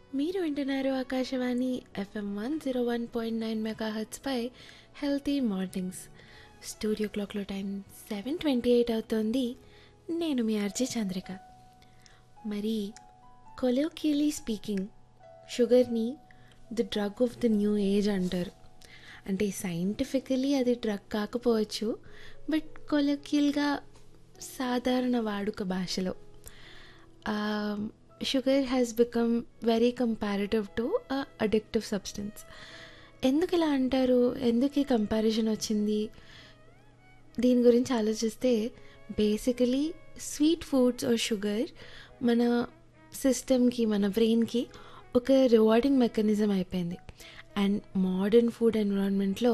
మీరు వింటున్నారు Akashvani FM one zero one point nine mega హెచ్పై హెల్తీ మార్నింగ్స్ స్టూడియో క్లాక్లో టైం సెవెన్ ట్వంటీ ఎయిట్ అవుతోంది నేను మీ ఆర్జే చంద్రిక మరి కొలోకియలీ స్పీకింగ్ షుగర్ని the drug of the new age అంటారు అంటే సైంటిఫికలీ అది డ్రగ్ కాకపోవచ్చు బట్ కొలోకియల్గా సాధారణ వాడుక భాషలో sugar has become very comparative to addictive substance ఎందుకు ఇలా అంటారు ఎందుకు ఈ కంపారిజన్ వచ్చింది దీని గురించి ఆలోచిస్తే basically sweet foods or sugar మన సిస్టమ్కి మన బ్రెయిన్కి ఒక రివార్డింగ్ మెకానిజం అయిపోయింది అండ్ మోడర్న్ ఫుడ్ ఎన్విరాన్మెంట్లో